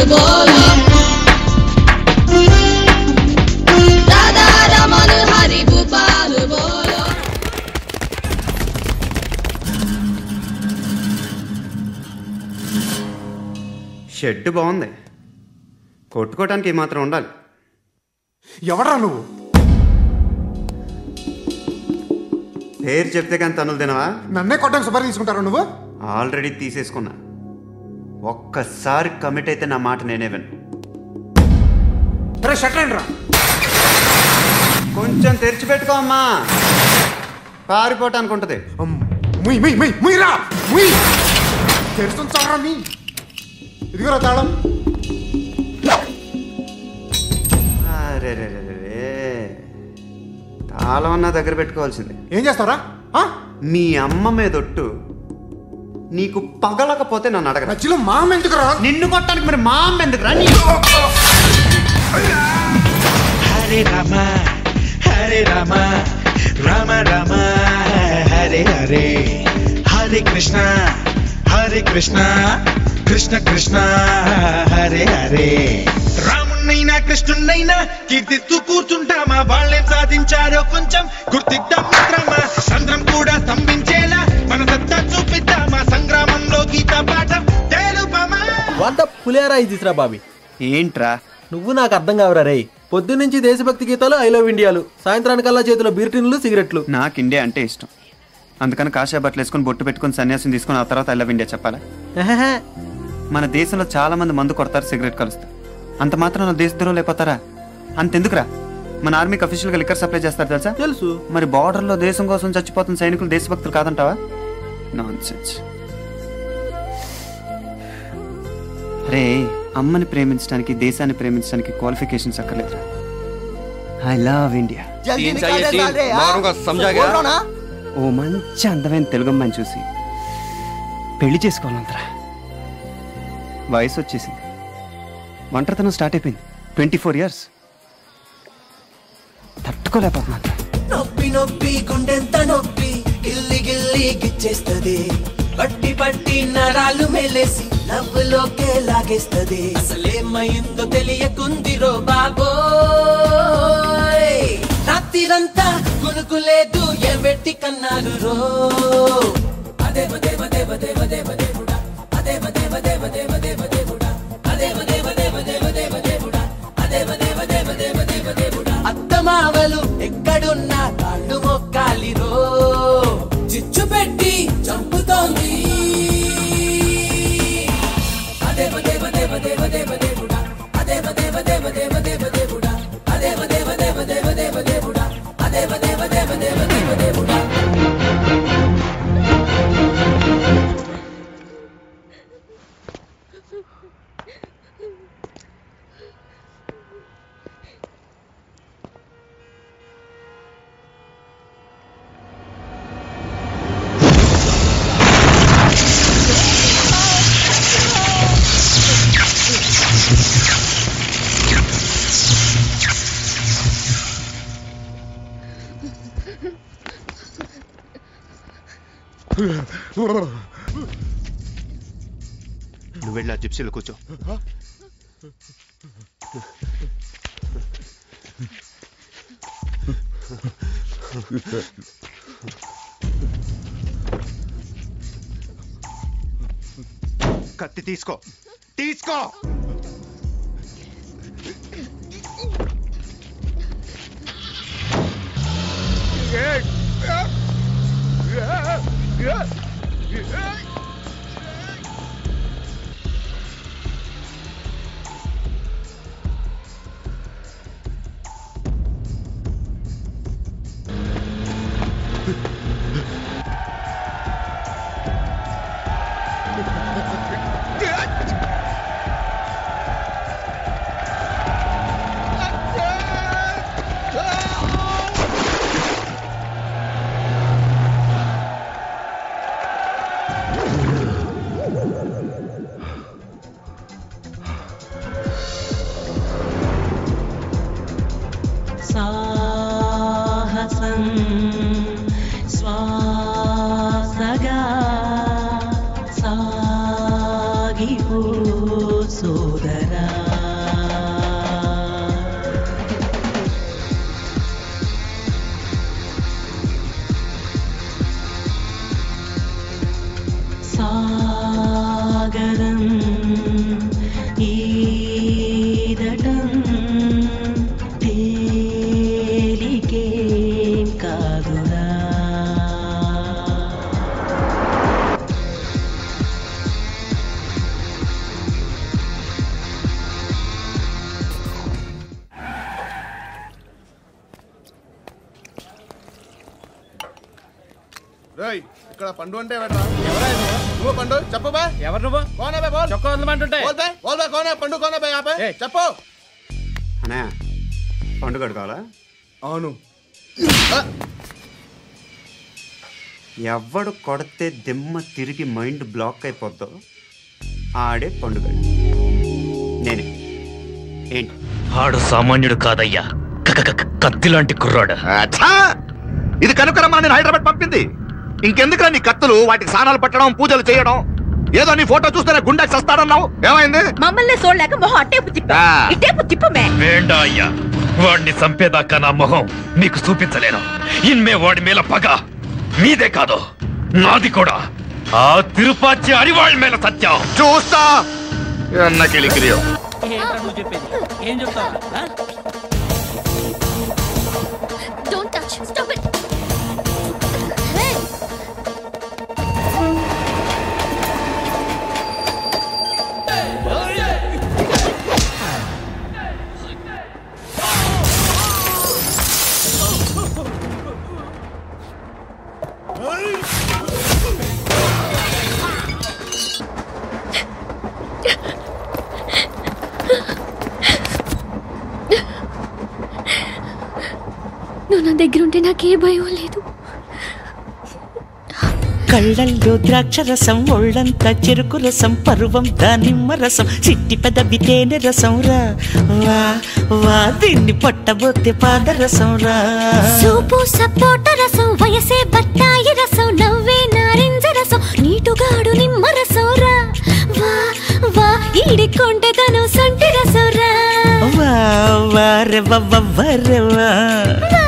బోలో రాధా రమణ హరి భూపాల్ బోలో షెడ్ బాగుంది కొట్టుకోవటానికి ఏమాత్రం ఉండాలి ఎవడ్రా నువ్వు పేరు చెప్తే కానీ తనులు తినవా నన్నే కొట్టడానికి సుపారీ తీసుకుంటారా నువ్వు ఆల్రెడీ తీసేసుకున్నా ఒక్కసారి కమిట్ అయితే నా మాట నేనే విను రే షట్ రా కొంచెం తెరిచిపెట్టుకో అమ్మా పారిపోవటానికి ఉంటుంది ముయ్ ముయ్ ముయ్ ముయ్ రా ముయ్ తెరుస్తుంచారా నీ ఇదిగోరా తాళం అరెరెరెరెరే. తాళం అన్నా దగ్గర పెట్టుకోవాల్సిందే ఏం చేస్తావురా ఆ? మీ అమ్మ మీదొట్టు నీకు పగలకపోతే నన్ను అడగరా మధ్యలో మా అమ్మ ఎందుకురా నిన్ను కొట్టడానికి మరి మా అమ్మ ఎందుకు రా హరే రామ హరే రామ రామ రామ హరే హరే హరే కృష్ణ హరే కృష్ణ కృష్ణ కృష్ణ హరే హరే రామున్నైనా కృష్ణున్నైనా కీర్తిస్తూ కూర్చుంటామా వాళ్ళేం సాధించారో కొంచెం గుర్తిద్దాం మిత్రమా సంద్రం కూడా స్తంభించేలా మన సత్తా చూపిద్దామా సంగ్రామంలో గీత పాఠం తెలుపమా వంట పులిహారా ఇదిరా బాబీ ఏంట్రా నువ్వు నాకు అర్థం కావరా రే పొద్దున్నుంచి దేశభక్తి గీతాలు ఐ లవ్ ఇండియాలు సాయంత్రానికల్లా చేతిలో బీర్ టిన్లు సిగరెట్లు నాకు ఇండియా అంటే ఇష్టం అందుకని కాషాయ బట్టలు వేసుకొని బొట్టు పెట్టుకొని సన్యాసం తీసుకొని ఆ తర్వాత ఐ లవ్ ఇండియా చెప్పాలా ఎహెహె. మన దేశంలో చాలా మంది మందు కొడతారు సిగరెట్ కలుస్తారు అంత మాత్రం దేశద్రోహులు అయిపోతారా అంతెందుకురా మన ఆర్మీకి అఫీషియల్గా లిక్కర్ సప్లై చేస్తారు తెలుసా తెలుసు మరి బార్డర్లో దేశం కోసం చచ్చిపోతున్న సైనికులు దేశభక్తులు కాదంటావా నాన్ సెన్స్ రే అమ్మని ప్రేమించడానికి దేశాన్ని ప్రేమించడానికి క్వాలిఫికేషన్స్ అక్కర్లేదురా ఐ లవ్ ఇండియా तीन चाहिए तीन मारूंगा समझा गया ఓ మంచి అందమైన తెలుగు అమ్మాయిని చూసి పెళ్లి చేసుకోవాలంతరా వయసు వచ్చేసింది ఒంటరితనం స్టార్ట్ అయిపోయింది ట్వంటీ ఫోర్ ఇయర్స్ తట్టుకోలేకపోతున్నాను నొప్పి నొప్పి గుండెంత నొప్పి గిల్లి గిల్లి గిచ్చేస్తది పట్టి పట్టి నరాలు మెలేసి నవ్వులోకే లాగేస్తది అసలేమైందో తెలియకుందిరో బాబోయ్ రాత్రిరంతా కునుకు లేదు ఎవ్వెట్టి కన్నారు రో అదేవ దేవ దేవ దేవ దేవ దేవుడా అదేవ దేవ దేవ దేవ దేవ దేవుడా అదేవ దేవ దేవ దేవ దేవ దేవుడా అదేవ దేవ దేవ దేవ దేవ దేవుడా అత్తమావలు ఎక్కడున్నా కాళ్ళు మొక్కాలిరో చిచ్చు పెట్టి చంపుతోంది అదేవ దేవ దేవ దేవ దేవ దేవుడా అదేవ దేవ దేవ దేవ దేవ దేవుడా అదేవ దేవ దేవ దేవ దేవ దేవుడా అదేవ దేవ దేవ దేవ దేవ దేవుడా నువ్వు వెళ్ళి ఆ జిప్సీలో కూర్చో కత్తి తీసుకో తీసుకో రేయ్ ఇక్కడ పండు అంటే ఎవడ్రా? నువ్వు పండు చెప్పు బే ఎవరు నువ్వు కోనే బే బోల్ చొక్కా వదలమంటుంటే బోల్ బే బోల్ బే కోనే పండు కోనే బే ఆపే ఏయ్. చెప్పు అనే పండుగ కావాలా అవును ఎవడు కొడితే దిమ్మ తిరిగి మైండ్ బ్లాక్ అయిపోద్దో ఆడే పండుగ నేనే ఏంటి ఆడు సామాన్యుడు కాదయ్యా క- క- క- కత్తి లాంటి కుర్రాడు అచ్చా! ఇది కనుకరమ్మా నేను హైదరాబాద్ పంపింది ఇంకెందుకురా నీ కత్తులు వాటికి స్నానాలు పట్టడం పూజలు చేయడం ఏదో నీ ఫోటో చూస్తేనే గుండె చస్తాడన్నావు ఏమైంది మమ్మల్ని చూడలేక మొహం అట్టేపు తిప్పా ఆ. ఇట్టేపు తిప్పమే వేండా అయ్యా వాడిని చంపేదాకా నా మొహం మీకు చూపించలేను ఇన్మే వాడి మేల పగ మీదే కాదు నాది కూడా ఆ తిరుపాచి అరివాళ్ళ మేల సత్యం చూస్తా ఎన్నకెలికిరియో నువ్వు చెప్పేది ఏం చెప్తావా డోంట్ టచ్ స్టాప్ ఇట్ నువ్వు నా దగ్గర ఉంటే నాకే భయం లేదు కళ్ళల్లో ద్రాక్ష రసం ఒళ్ళంతా చెరుకు రసం పరువం దానిమ్మ రసం చిట్టి పెదవి తేనె రసం రా వా వా దీన్ని పట్టబోతే పాదరసం రా సూపు సపోట రసం వయసే బత్తాయి రసం నవ్వే నారింజ రసం నీటుగాడు నిమ్మ రసం రా వా వా ఈడి కొంటె తను సొంటి రసం రా వా వా రే వా వా వా రే వా వా